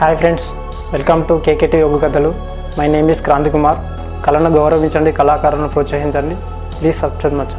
Hi friends welcome to KKT yoga కథలు my name is Kranthi Kumar కళను గౌరవించండి కళాకారులను ప్రోత్సహించండి ప్లీజ్ సబ్స్క్రైబ్ మచ్చండి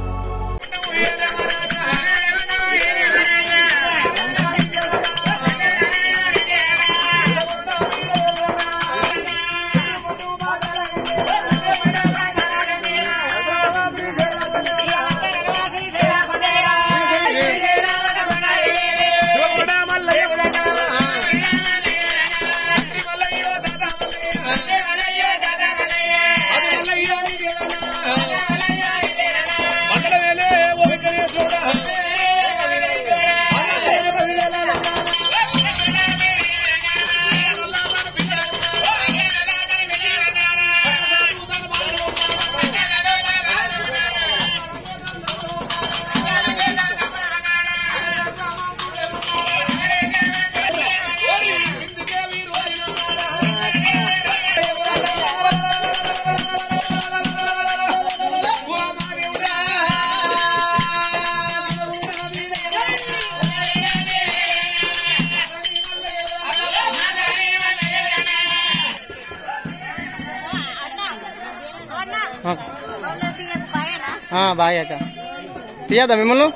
బాయ్ అక్క తీయదా మిమ్మల్ని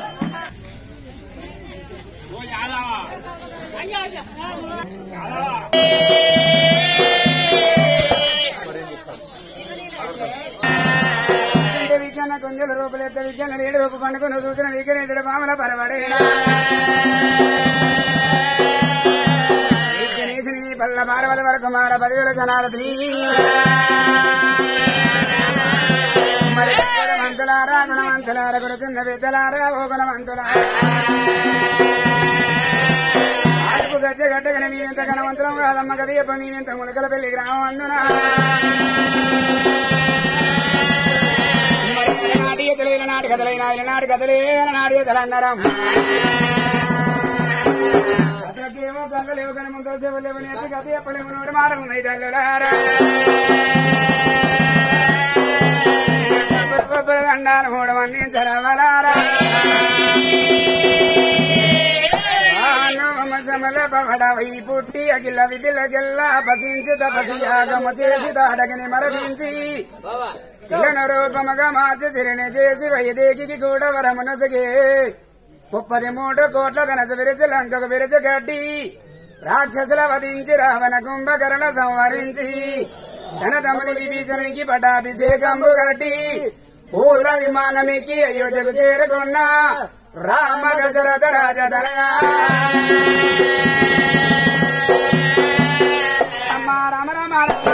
విజ్ఞాన కొంచెల రూపలేత విజ్ఞాన రేడు రూప పండుగను సూచన విగ్రహించడం మామల పరవడే విజ్ఞనేశని పల్ల మారవల వరకు మార పదివేల జనారది మరి గుణవంతులారా గుణవంతులార గురు చిన్న పెద్దలారా ఓ గుణవంతులారా ఆడుపు గజ్జ గడ్డగన మేమెంత గణవంతులం కాదమ్మ గదియప్ప మేమెంత ములకల పెళ్లి గ్రామం అందున నాటి కథలు నాటి కథలైన నాటి కథలే నాటి కథలు అన్నారం అసలుకేమో కథలేవు కానీ ముందు చెప్పలేవు నేత కథ చెప్పలేము నోటి మారం ఉన్నాయి తల్లులారా దండాలు మూడు మంది చరవలారా సమల పవడవై పుట్టి అఖిల విధుల గెల్ల పసించి తపసి యాగము చేసి తాడగిని మరదించి శిలన రూపముగా మార్చి సిరిని చేసి వైదేకి కూడా వరమునసగే ముప్పది మూడు కోట్ల ధనస విరచి లంకకు విరచి కట్టి రాక్షసుల వధించి రావణ కుంభకరణ సంహరించి ధనతమలి విభీషణునికి పటాభిషేకంబు కట్టి పూల విమానమికి అయోధ్యకు చేరుకున్న రామ దశరథ రాజధరగా రామ రామ రామ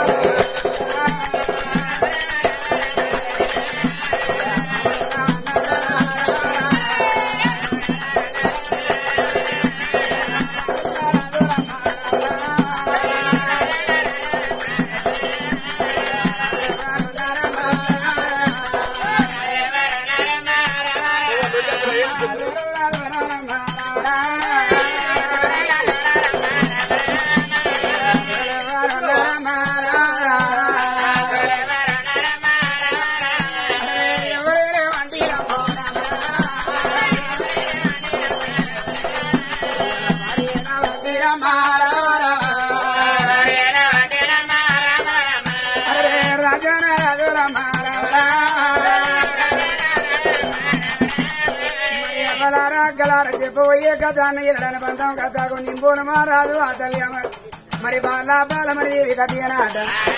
గలార చెప్పబోయే కథ ఇళ్ళని బంధం కథకు నింపున మారాదు ఆ తల్లి అమ్మ. మరి బాల బాల మరి దేవి కథ అనాట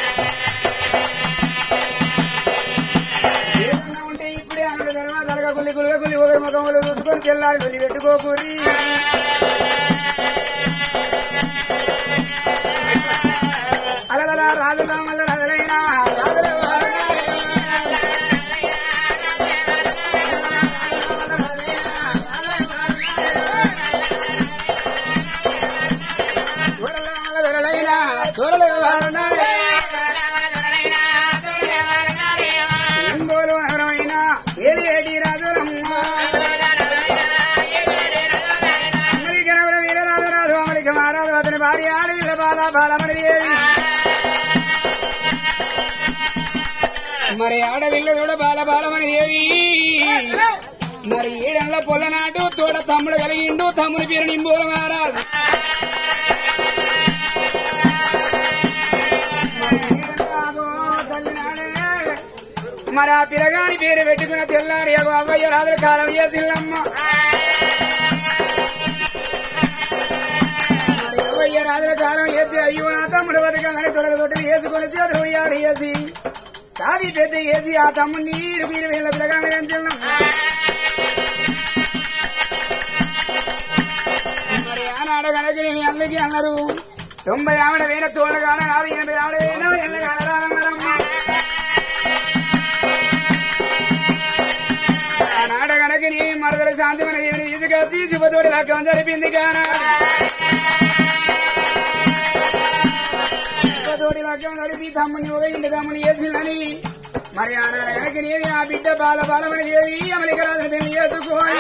ఏదన్నా ఉంటే ఇప్పుడే అన్నది ధర్మాదాలుగా గుల్లి గుల్లిగా గుల్లి ఒకరి ముఖంలో చూసుకొని తెల్లారి వెళ్ళి పెట్టుకోకూరి అలగల రాజుల మల్ల రాజులైనా రాజుల ఎంగోలు నగరమైన ఏలియేటి రాజులమ్మ అమెరిక నగర వీరరాజు రాజు అమెరిక మహారాజు అతని భార్య ఆడవిల్ల బాల బాలమణి దేవి మరి ఆడవిల్ల కూడా బాల బాలమణి దేవి మరి ఏడల్ల పొలనాడు తోడ తమ్ముడు కలిగిండు తమ్ముని పేరు నింబోలు మహారాజు ఆ పిల్లగాని పేరు పెట్టుకున్న తెల్లారి అగో అవ్వయ్య రాత్రి కాలం చేసిల్లమ్మ మరి అవ్వయ్య రాత్రి కాలం చేసి అయ్యో నా తమ్ముడు బతకాలని తొలగ తొట్టి వేసుకొని చేతులు ఉయ్యాలు వేసి సాది పెద్ద వేసి ఆ తమ్ముడు నీరు మీరు వీళ్ళ పిల్లగాని పెంచున్నాం మరి ఆనాడు కనుక మీ అందరికీ అన్నారు తొంభై ఆవిడ వేల తోడగాన నాది ఎనభై ఆవిడ వేల ఎన్నగాన రాదన్నారమ్మ ఆనాడు కనుక నీ మరదల శాంతిమైన దేవుని ఈజుగా తీసుకుపోతోడి లగ్గం జరిపింది కానా తోటి లగ్గం జరిపి తమ్ముని ఒక ఇంటి తమ్ముని వేసిందని మరి ఆనాడు కనుక నేవి ఆ బిడ్డ బాల బాలమని దేవి అమలిక రాజు పెళ్లి చేసుకోవాలి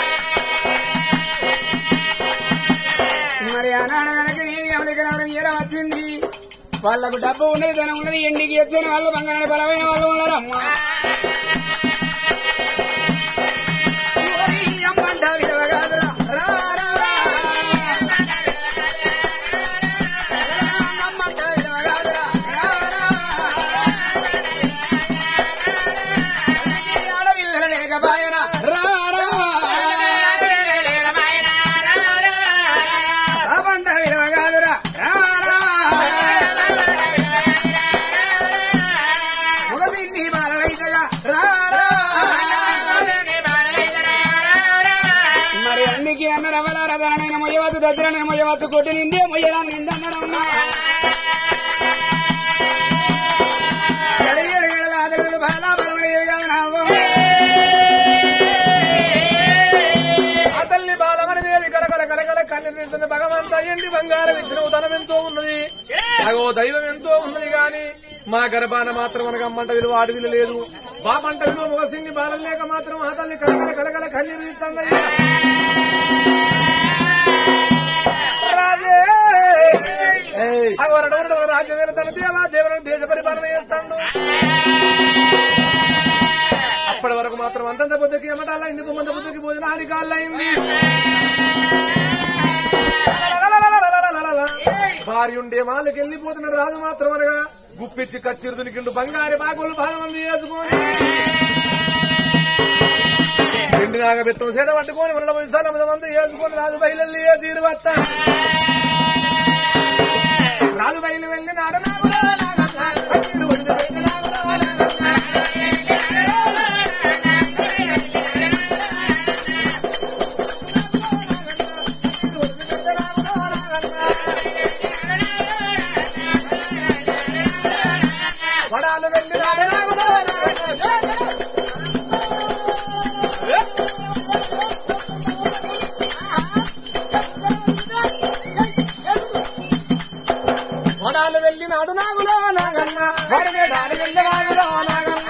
మరి ఆనాడు కనుక నేను ఎవరికి రావడం ఎలా వచ్చింది వాళ్ళకు డబ్బు ఉన్నది ధనం ఉన్నది ఎండికి ఎత్తిన వాళ్ళు బంగారాన్ని బలమైన వాళ్ళు ఉన్నారు అమ్మ ఓరి అమ్మంట విలువ కాదురా. రా, రా, రా. అమ్మంట విలువ కాదురా. రా, రా. ఆడపిల్లలు లేకపాయెనా. రా, రా. అమ్మంట విలువ కాదురా. రా, రా. మొగదిన్ని బాలలైతగా. రా, రా. మరి అందుకే అన్నారు అవలారదనైన మొయ్యవచ్చు దగ్గరనైన మొయ్యవచ్చు కొట్టు నిందే మొయ్యడం నిందన్నారమ్మా ఎడగెడ ఎడలాదరుడు బాలా బలమయ్యేది కాదు నావ్వు. ఆ తల్లి బాలమని దేవి కలకల కలకల కన్నీరుతుంది భగవంత ఎండి బంగారం ఇచ్చిన ధనం ఎంతో ఉన్నది అగో దైవం ఎంతో ఉన్నది గాని మా గర్భాన మాత్రం మనకు అమ్మంట విలువ ఆడి విలువ లేదు బాపంట విలువ మొగసింగి బాలం లేక మాత్రం ఆ తల్లి కలకల కలకల కన్నీరు ఇస్తుంది రాజే అగో రెండవ రాజ్యం తన దేవా దేవుని దేశ పరిపాలన చేస్తాడు అప్పటి వరకు మాత్రం అంతంత బుద్ధికి ఏమటాల ఇందుకు మంద బుద్ధికి భోజన ఆది కాళ్ళయింది భార్య ఉండే వాళ్ళకి వెళ్ళిపోతున్నారు రాజు మాత్రం అనగా గుప్పిచ్చి కచ్చిరు దునికిండు బంగారు బాగోలు బాగా మంది చేసుకొని ఎండి నాగ బెత్తం సేద పట్టుకొని ఉన్న విశాల మంది వేసుకొని రాజు బయలు తీరు వస్తా రాజు బయలు వెళ్ళి నాడు నాగులో నాగమ్మ, కచ్చిరు ఒడిని వెళ్ళి నాగులో నాగమ్మ. వడాలు వెళ్ళి నాడు నాగులో నాగమ్మ. వడాలు వెళ్ళి నాడు నాగులో నాగన్న వరవేడాలు వెళ్ళి నాగులో నాగన్న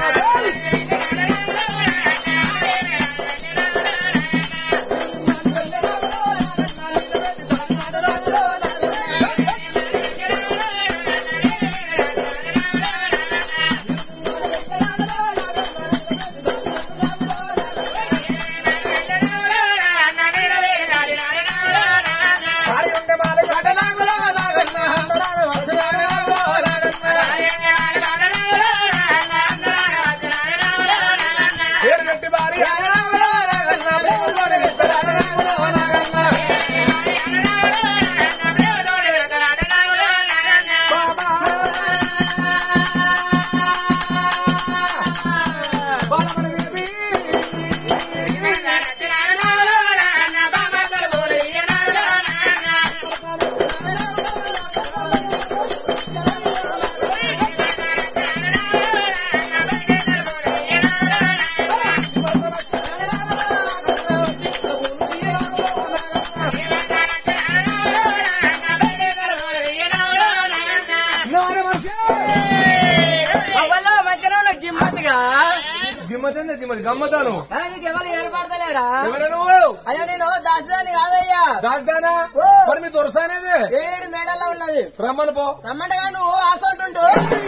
భార్య ఉండే బాల గడ్డ నాగులో నాగన్న అందరాలు వరుసగాడు నాగులో నాగన్న పేరు పెట్టి భార్య నాగులో నాగన్న ప్రేమతోటి విత్తనాలు నాగులో నాగన్న బాలమని విప్పి అవ్వలో మధ్యలో ఉన్న గిమ్మతిగా గిమ్మతండి గిమ్మతి గమ్మతాను ఆ, నీకు ఎవరు ఏర్పడతలేరా ఎవరు నువ్వు అయ్యా నేను దాసదాని కాదయ్యా దాస్తానా ఓ. మరి మీ దొరసానేది ఏడు మేడల్లో ఉన్నది రమ్మను పో రమ్మంటగా నువ్వు ఆసంటుండు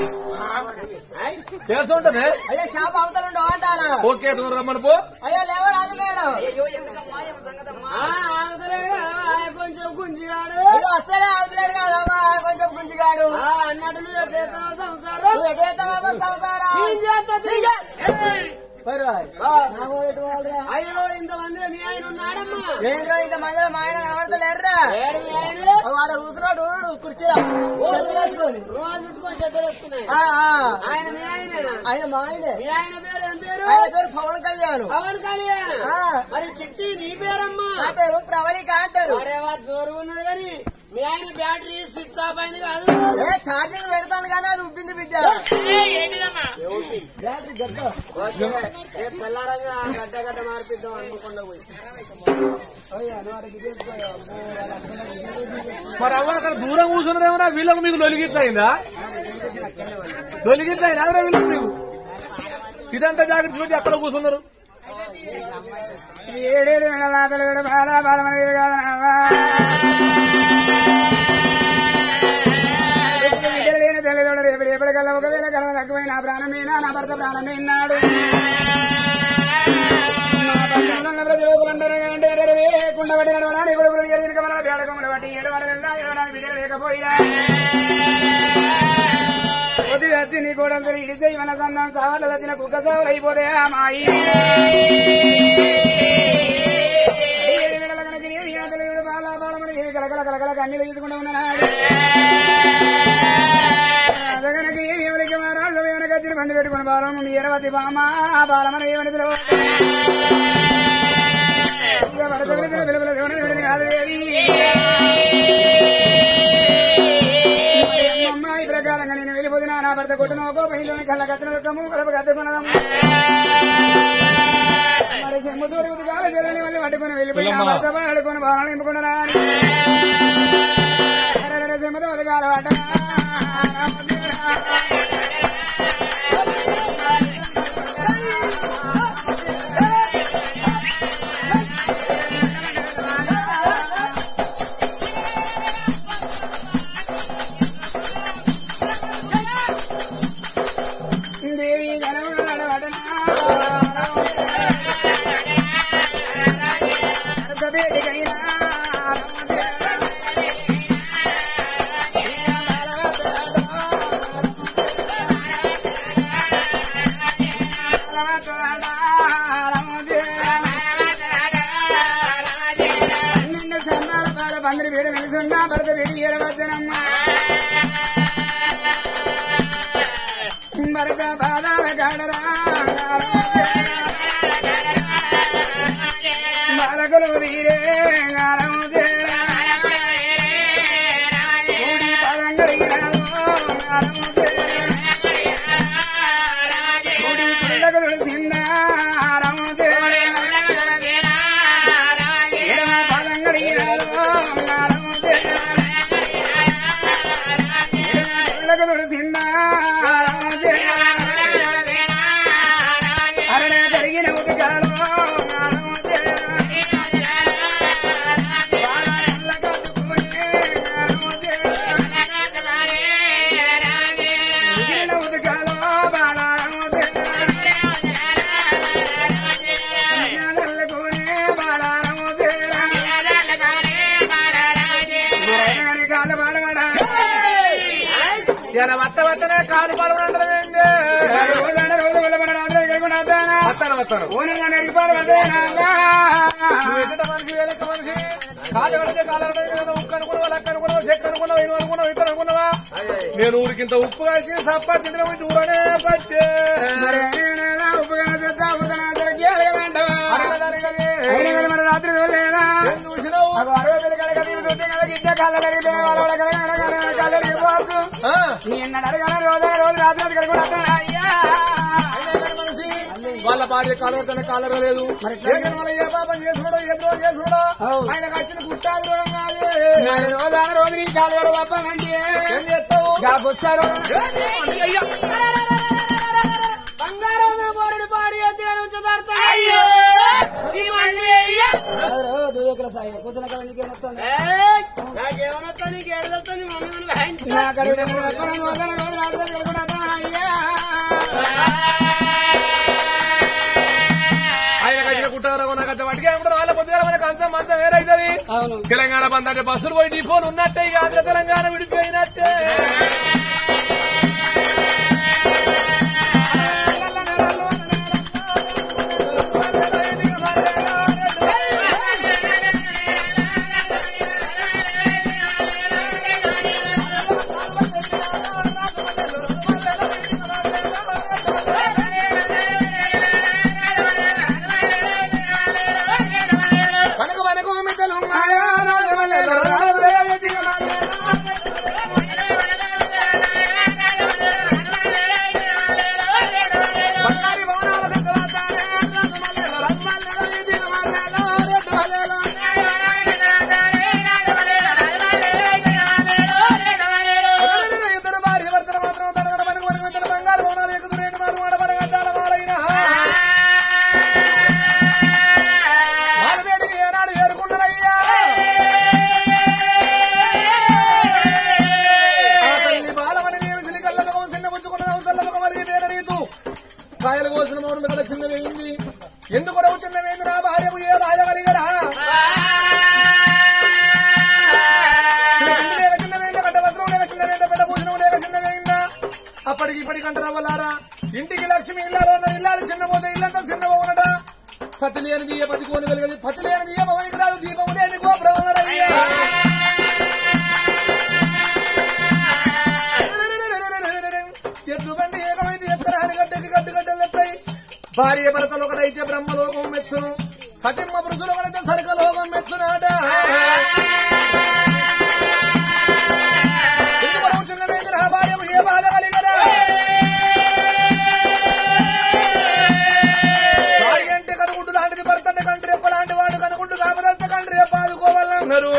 కేసు ఉంటది అయ్యా షాప్ అవతలుండు అంటానా ఓకే దూరం రమ్మను పో అయ్యా లేవరాదు మేడం ఆ, అవతలేడు కదా, ఆ, కొంచెం గుంజిగాడు అయ్యో వస్తేనే అవతలేడు కాదమ్మా కొంచెం గుంజిగాడు అన్నట్టు నువ్వు ఎట్లా సంసారం నువ్వు ఎట్లా సంసారం అయ్యో ఇంతమంది మీ ఆయన ఉన్నాడమ్మా ఏంద్రో ఇంత మందిలో మా ఆయన కనబడతలేరురా ఏడు మీ ఆయన వాడు కూర్చున్నాడు ఊరుడు కుర్చీలో రోజు చుట్టుకొని చెద్దలు వేసుకున్నాయి ఆ, ఆ. ఆయన మీ ఆయనేనా ఆయన మా ఆయనే మీ ఆయన పేరు ఏం పేరు ఆయన పేరు పవన్ కళ్యాణ్ పవన్ కళ్యాణ్ ఆ. మరి చిట్టి నీ పేరమ్మా నా పేరు ప్రవళిక అంటారు అరే వా జోరు ఉన్నది కానీ మీ ఆయన బ్యాటరీ స్విచ్ ఆఫ్ అయింది కాదు ఏ ఛార్జింగ్ పెడతాను కానీ అది ఉబ్బింది బిడ్డ బ్యాటరీ గద్ద రేపు తెల్లారంగా గడ్డ గడ్డ మార్పిద్దాం అనుకుండా పోయి మరి అవ్వ అక్కడ దూరం కూర్చున్నదేమన్నా వీళ్ళకు మీకు లొలిగిట్లయిందా లొలిగిట్లయిందా అదే వీళ్ళకి మీకు ఇదంతా జాగ్రత్త పెట్టి అక్కడ కూర్చున్నారు ఏడేడు వినలాతలు విడ బాల బాలమని విరగాలనావా. ఇప్పుడు బిడ్డలు లేని తల్లిదండ్రులు రేపు రేపటికల్లా ఒకవేళ కలవ తక్కువైన నా ప్రాణమేనా నా భర్త ప్రాణమేనాడు నా పట్టణంలో ప్రజలు ఒకరంటారు అంటే రే, రే, కుండబట్టి నడవడానికి కొడుకులు ఎరిగిన కమల బేడకములు బట్టి ఏడు వరదల్లా ఏడవడానికి బిడ్డలు లేకపోయినా కొద్ది వచ్చి నీ కూడా ఇడి చేయి మన సందం సావర్లు వచ్చిన కుక్క సావులు అయిపోతే అమ్మాయి కలకల కలకల కన్నీళ్ళు తీసుకుంటూ ఉన్నాడు అదగనకి ఎవరికి మహారాజు వెనక వచ్చిన బంది పెట్టుకుని బాలం నుండి ఎరవతి బామ బాలమని ఏమని పిలువ పడత పిలిచిన పిలుపుల శివని విడిని కాదు ఏది. అమ్మ ఈ ప్రకారంగా నేను వెళ్ళిపోతున్నా నా భర్త కొట్టిన ఒక పైలోని కళ్ళ కట్టిన రకము కడప కట్టుకున్నదమ్మ మరి సెమ్ముతోడి ఉదగాల జలని మళ్ళీ పట్టుకుని వెళ్ళిపోయి నా భర్త పడుకుని బాలను నింపుకున్నారా సెమ్మతో ఉదగాల పట్ట దేవి జనముల పన్నెండు సన్నాల పాల పందిరి వీడు నిలుసున్నా భరత వీడి ఏరవద్దనమ్మ భరత పాదాల కాడరా బాలకులు తీరే గారము తేరా. కూడి పదం కలిగినాదో గారము తేరా. కూడి పిల్లకులు తిన్నారము తేరా. ఎడమ పదం కలిగినాదో గారము తేరా. పిల్లకులు తిన్నారము తేరా. అరణే కలిగిన ఉదగాలో గారము తేరా. ఇలా వత్త వత్తనే కాలు పడవడం ఏంటి వస్తాను వస్తాను నువ్వు ఎక్కడ మనిషి వెనక మనిషి కాలు పడితే కాలు పడితే కదా ఉప్పు అనుకున్నావా లెక్క అనుకున్నావా చెక్క అనుకున్నావా ఇను అనుకున్నావా ఇక్కడ అనుకున్నావా నేను ఊరికింత ఉప్పు కాసి సప్పటి తింటే పోయి ఊరనే పచ్చే రాత్రి రోజులేనా ఏం చూసినావు అగో అరవై వేలు కలగ నీవు చూస్తే కలగ ఇచ్చే కళ్ళ కరిగితే వాళ్ళ వాళ్ళ కలగ కలగ కలగ కళ్ళ కరిగిపోవచ్చు. ఆ, నిన్న అడగల రోజు రోజు రాత్రి రాత్రి కడుగు అయ్యా అయినా కానీ మనిషి వాళ్ళ భార్య కాలవతన కాలరలేదు ఏదైనా వాళ్ళ ఏ పాపం చేసుకున్నాడో ఏ ద్రోహం చేసుకున్నాడో ఆయనకు వచ్చిన గుట్టాలు ద్రోహం కాదు మరి రోజు ఆ రోజు నీ కాలు కూడా తప్పనండి ఏం చేస్తావు వచ్చారు అయ్యా బంగారం బోరుడు పాడి ఎత్తుగా ఉంచుతారు అయ్యో దూదకుల సాయి కూతుల కాడ నీకేమొస్తుంది నాకేమన్నా నీకు ఏడదొస్తా నీ మమ్మీ వాయించు నా కడుగు రోజు రోజు రాత్రి కడుగు అయ్యా ఆయన కట్టిన కుట్టారు నాకు అంత వాటికి ఏమంటారు వాళ్ళ పొద్దుగా మనకు అంత మంచం వేరైతుంది అవును తెలంగాణ బంద్ అంటే బస్సులు పోయి డిపోలు ఉన్నట్టే ఇక ఆంధ్ర తెలంగాణ విడిపోయినట్టే నోరు మీద చిన్నవేయింది ఎందుకు రవ్వు చిన్నవేంది నా భార్యకు ఏ రాయగలిగరా చిన్నవేంద గడ్డ వస్త్రం లేక చిన్నవేంద పెద్ద భోజనం లేక చిన్నవేందా అప్పటికి ఇప్పటికి అంటారా ఇంటికి లక్ష్మి ఇల్లాలో ఉన్న ఇల్లాలు చిన్నపోతే ఇల్లంతా చిన్నబోనట సతి లేని దీయ పతికోని వెలుగది పతి లేని దీయ పవనికి రాదు దీపము లేని గోపురమయ్యా ఎట్లు బండి ఏకమైతే ఎత్తరాని గడ్డకి గడ్డు గడ్డలు ఎత్తాయి భార్య భర్తలు ఒకటైతే బ్రహ్మలోకం మెచ్చును సతిమ్మ పురుషులు ఒకటైతే సర్గలోకం మెచ్చునాట ఎందుకు మనం చిన్నవేంద్ర భార్యము ఏ బాధ కలిగరా భార్య అంటే కనుకుంటు లాంటిది భర్త అంటే కంటి రెప్ప లాంటి వాడు కనుకుంటు కాపదంత కంటి రెప్ప ఆదుకోవాలన్నారు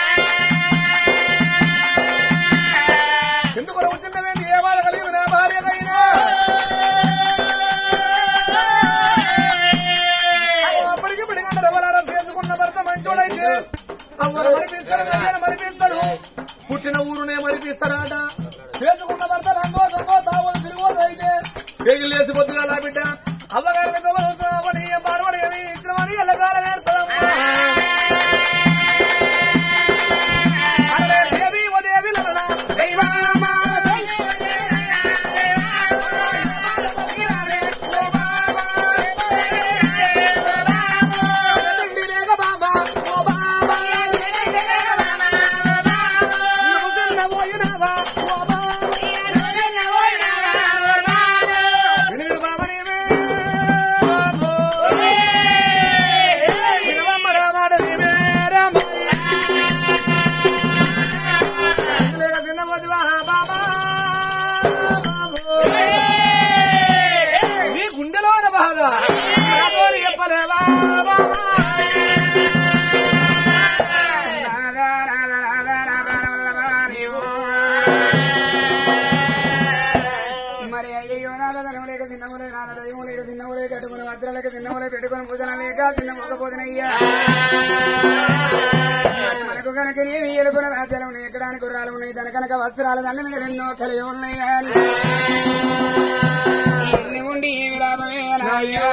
ఎందుకు వచ్చిందవేంటి ఏ బాధ కలిగింది నా భార్యకైనా అప్పటికి పిడిగంట ఎవరారా చేసుకున్న భర్త మంచోడైతే అవ్వను మరిపిస్తాడు అయ్యను మరిపిస్తాడు పుట్టిన ఊరునే మరిపిస్తారట చేసుకున్న భర్త రంగో దొంగో తావో తిరిగోదు అయితే పేగి లేసి పొద్దుగా నా బిడ్డ అవ్వగారి అవని పార్వడి అని ఇచ్చినవని ఎల్లగాల దేవి ఓ దేవి లలలా, దైవమా, నీ గుండెలోన బాగా నాతోని చెప్పలేవా బాబా రాధా రాధా రాధా రాధా వల్లభా నీవు. మరి అయ్యో నాద ధనము లేక చిన్నములే నాద దయ్యము లేక చిన్నములే కట్టుకుని వజ్రాలక చిన్నములే పెట్టుకుని పూజన లేక చిన్న మొక్కపోతునయ్యా మరి మనకు కనుక నీవి ఎలుకున్న రాజ్యాలు ఉన్నాయి ఎక్కడానికి గుర్రాలు ఉన్నాయి దాని కనుక వస్త్రాలు దండ మీద ఎన్నో కలిగి ఉన్నాయి అని ఎన్ని ఉండి ఏమి లాభమే నాయ్యా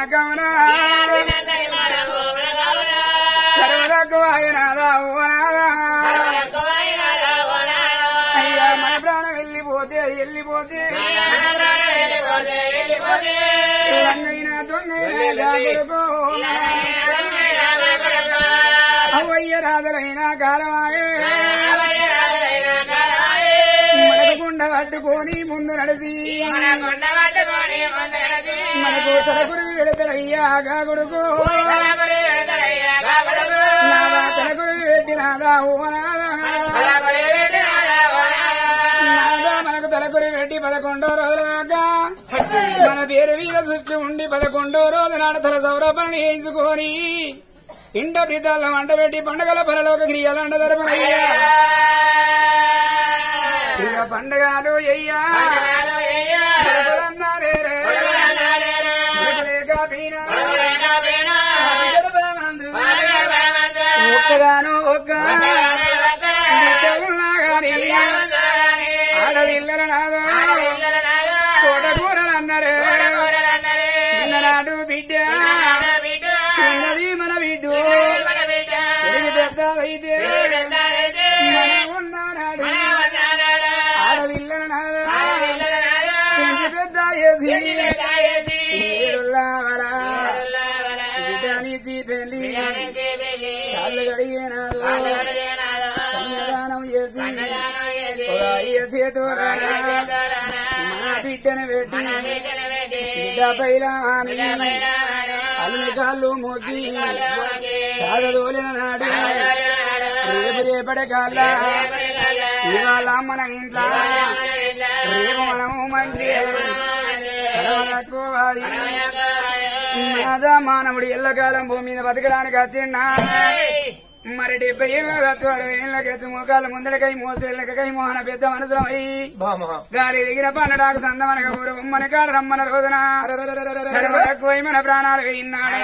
గమనా కరువులకు వాగినాదా ఓనాదా అయ్యా మన ప్రాణం వెళ్ళిపోతే వెళ్ళిపోతే రంగైన దొంగైన కొడుకు అవయ్య రాజులైన కాలమాయే మనకుండా పట్టుకొని ముందు నడిచి మనకు తలకురు విడతలయ్యా గా కొడుకు నాదా తలకురు పెట్టినాదా ఓనాదా నాదా మనకు తలకురి పెట్టి పదకొండో రోజు దాకా మన పేరు వీర సృష్టి ఉండి పదకొండో రోజు నాడు తల సౌరభాన్ని వేయించుకొని ఇండ ప్రీతాల వంట పెట్టి పండగల పరలోక క్రియలంట జరపనయ్యా ఇక పండగలు అయ్యా పరుగులన్నారే రే. పరుగులేక పీనా. జరపమందు. ఒక్కగాను ఒక్క బిడ్డ ఉన్నా గాని ఆడపిల్లల నాదో కోట కూరలు అన్నారే చిన్ననాడు బిడ్డ చిన్నది మన బిడ్డు పెరిగి పెద్ద అయితే మన ఉన్నానాడు ఆడపిల్లల నాదో పెంచి పెద్ద చేసి ఏడుల్లావల బిడ్డనిచ్చి పెళ్లి కాళ్ళు కడిగినాడు కన్యాదానం చేసి చేతురా మా బిడ్డను పెట్టి బిడ్డ పైలాని అల్లి కాళ్ళు మొద్ది సాగదోలిన నాడు రేపు రేపటి కాళ్ళ ఇవాళ మన ఇంట్లో రేపు మనము మంచి కలవలక్కువాలి. మాదా మానవుడు ఎల్లకాలం భూమి మీద బతకడానికి వచ్చిండా మరి డెబ్బై ఏళ్ళ రత్వాలు ఏళ్ళ గెచ్చు ముఖాలు ముందడకై మోసేళ్ళకై మోహన పెద్ద మనసులో అయి గాలి దిగిన పన్నడాకు సందమనక ఊరు ఉమ్మన కాడ రమ్మన రోజున కరువలకు పోయి మన ప్రాణాలు వేయినాడు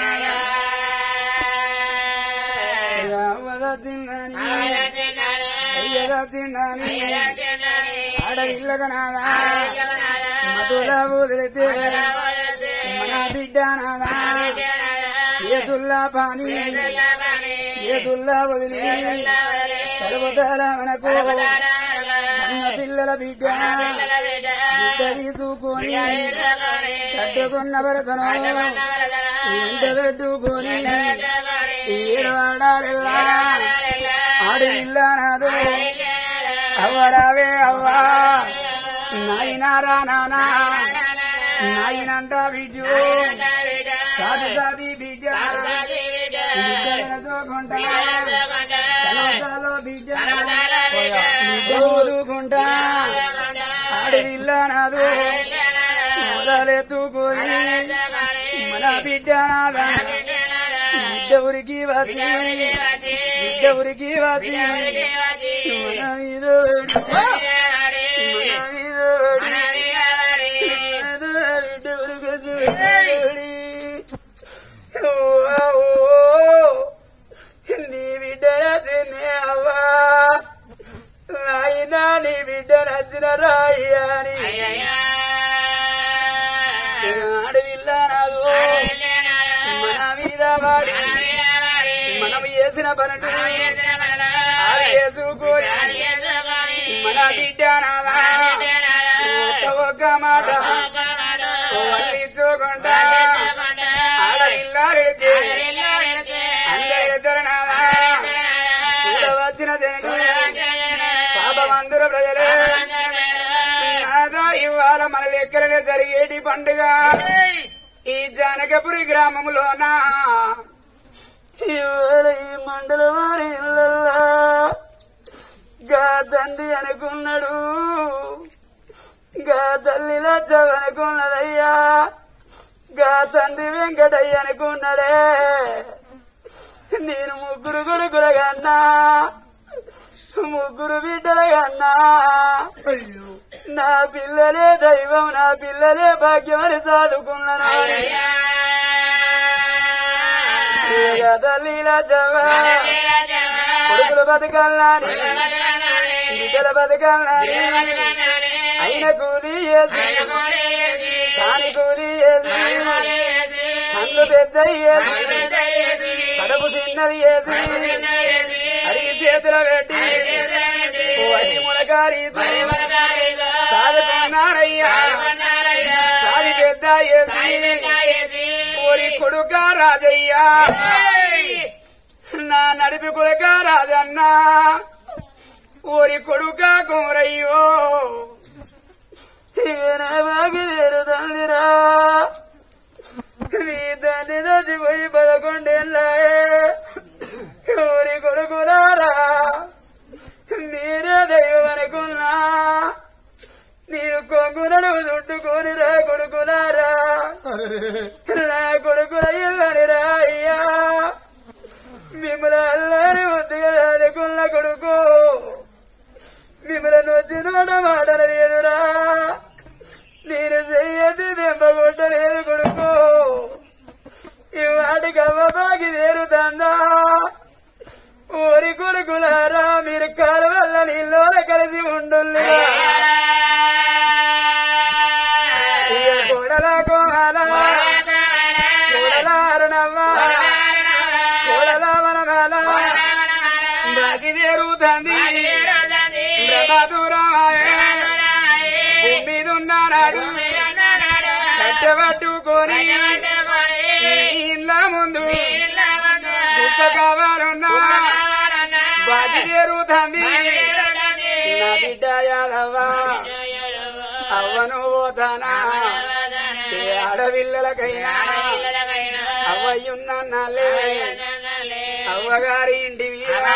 ఆడవిల్లగనాదా మధుల వదిలితే మన బిడ్డ నాదా చేతుల్లా పాని చేతుల్లా వదిలి సర్వదాల మనకు అన్న పిల్లల బిడ్డ బిడ్డ తీసుకొని కట్టుకున్న భరతను ఎంత పెట్టుకొని ఏడవాడాలిల్లా ఆడవిల్లా నాదు అవ్వరావే అవ్వా నాయనారా నానా నాయనంట బిడ్డు సాధు సాది బిడ్డ బిడ్డలను చూకుంటా సలవతాలో బిడ్డ బిడ్డ ఊదుకుంటా ఆడవిల్ల నాదు మొదలెత్తుకొని మన బిడ్డ నాదా బిడ్డ ఉరికి వచ్చి బిడ్డ ఉరికి వచ్చి మన మీద పడి, మన మీద పడి, మన బిడ్డ ఉరికి వచ్చి పడి. ఓ, ఓ, నీ బిడ్డ నచ్చింది అవ్వా నాయనా నీ బిడ్డ నచ్చిన రాయి అని ఆడవిల్ల నాదు మన మీద వాడి మనం చేసిన పనులు అది చేసుకోని మన బిడ్డ నాదా ఒక్క ఒక్క మాట వల్లించుకుంటా ఆడవిల్లారెడితే అందరిద్దరు నాదా చూడవచ్చిన జనకు పాపమందరు ప్రజలే నాదా ఇవాళ మన లెక్కలనే జరిగేటి పండుగ ఈ జానకపురి గ్రామంలోనా ఇవాళ ఈ మండల వారి ఇళ్ళల్లా గా తండ్రి అనుకున్నాడు గా తల్లిలో చవనుకున్నదయ్యా గా తండ్రి వెంకటయ్య అనుకున్నాడే నేను ముగ్గురు కొడుకుల కన్నా ముగ్గురు బిడ్డల కన్నా నా పిల్లలే దైవం నా పిల్లలే భాగ్యం అని చదువుకున్నాను ఇక తల్లిలా చవ కొడుకులు బతకాలని బిడ్డల బతకాలని అయిన కూలి చేసి కాని కూలి చేసి కళ్ళు పెద్ద చేసి కడుపు చిన్నది చేసి అడిగి చేతుల పెట్టి వరి మునగారి సాదుకున్నారయ్యా సాది పెద్ద చేసి కోరి కొడుక రాజయ్యా నా నడిపి కొడుక రాజన్నా ఓరి కొడుక కుమరయ్యో ఈయన బాగిలేరు తండ్రిరా నీ తండ్రి చచ్చిపోయి పదకొండేళ్ళాయే ఊరి కొడుకులారా మీరే దైవం అనుకున్నా నీవు కొంగునడు చుట్టుకొని రా కొడుకులారా నా కొడుకుల ఇవ్వని రా అయ్యా మిమ్మల్ని అల్లారి ముద్దుగా రాదుకున్న కొడుకు మిమ్మల్ని వచ్చినోడ మాటలేదురా నేను చెయ్యది దెబ్బగొట్టలేదు కొడుకు ఈ వాటికి అవ్వ బాగి తేరుతందా ఊరి కొడుకులారా మీరు కాలు వల్ల నీళ్ళోన కలిసి ఉండుల్లి కోడల కోమాల కోడల అరుణమ్మ కోడల వనమాల బాగి తేరుతంది బ్రహ్మదూరమాయే భూమి మీద ఉన్నాడు కట్టబట్టుకొని ఇళ్ళ ముందు కుక్క కావాలన్నా బాగి తేరుతంది నా బిడ్డ యాదవ్వా అవ్వను పోతానా ఏ ఆడపిల్లలకైనా అవ్వయ్యున్నాలే అవ్వగారి ఇంటి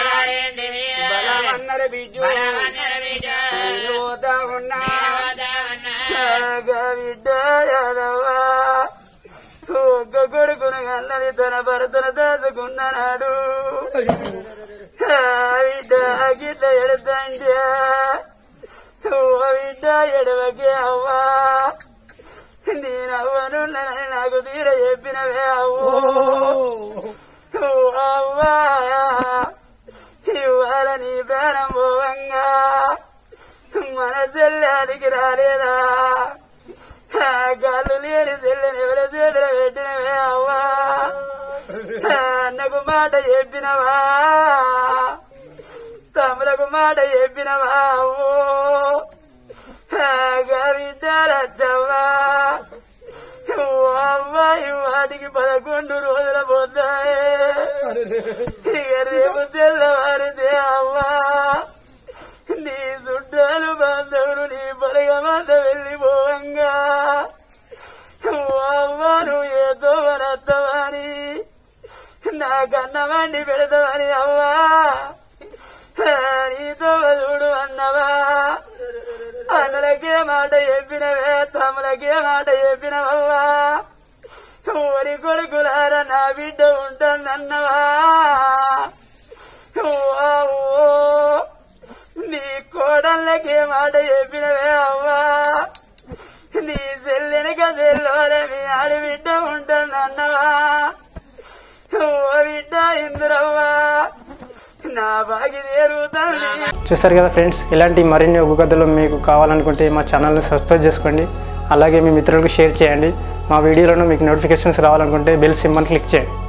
బలమన్నర బిడ్డు నేను పోతా ఉన్నా బిడ్డ యాదవ్వా ఒక్క కొడుకును అన్నది తన భర్తను దాచుకున్నాడు బిడ్డ గిట్ల ఎడతండ్యా ఓ బిడ్డ ఎడవకే అవ్వా నేనవ్వను నాకు తీర చెప్పినవే అవ్వో ఓ అవ్వా ఇవాళ నీ ప్రాణం పోవంగా మన చెల్లానికి రాలేదా ఆ గాలు లేని చెల్లని ఎవరి చేతులు పెట్టినవే అవ్వా అన్నకు మాట చెప్పినవా తమ్ములకు మాట చెప్పినవా అవ్వో విద్యాలచ్చవ్వా అమ్మాయి వాటికి పదకొండు రోజుల పోతాయి ఇక రేపు తెల్లవారితే అవ్వా నీ చుట్టాలు బాంధవులు నీ బలగమంత వెళ్ళిపోవంగా అవ్వా నువ్వు ఏదో వనత్తవని నా కన్నమండి పెడతావని అవ్వా నీతో చూడు అన్నవా అన్నలకే మాట చెప్పినవే తమ్ములకే మాట చెప్పినవవ్వా ఊరి కొడుకులారా నా బిడ్డ ఉంటుందన్నవా ఓ నీ కోడళ్ళకే మాట చెప్పినవే అవ్వా నీ చెల్లెనక చెల్లోరే మీ ఆడబిడ్డ ఉంటుందన్నవా ఓ బిడ్డ ఇందురవ్వా నా బాగి తల్లి చూసారు కదా ఫ్రెండ్స్ ఇలాంటి మరిన్ని ఒగ్గు కథలు మీకు కావాలనుకుంటే మా ఛానల్ని సబ్స్క్రైబ్ చేసుకోండి అలాగే మీ మిత్రులకు షేర్ చేయండి మా వీడియోలను మీకు నోటిఫికేషన్స్ రావాలనుకుంటే బెల్ సింబల్ క్లిక్ చేయండి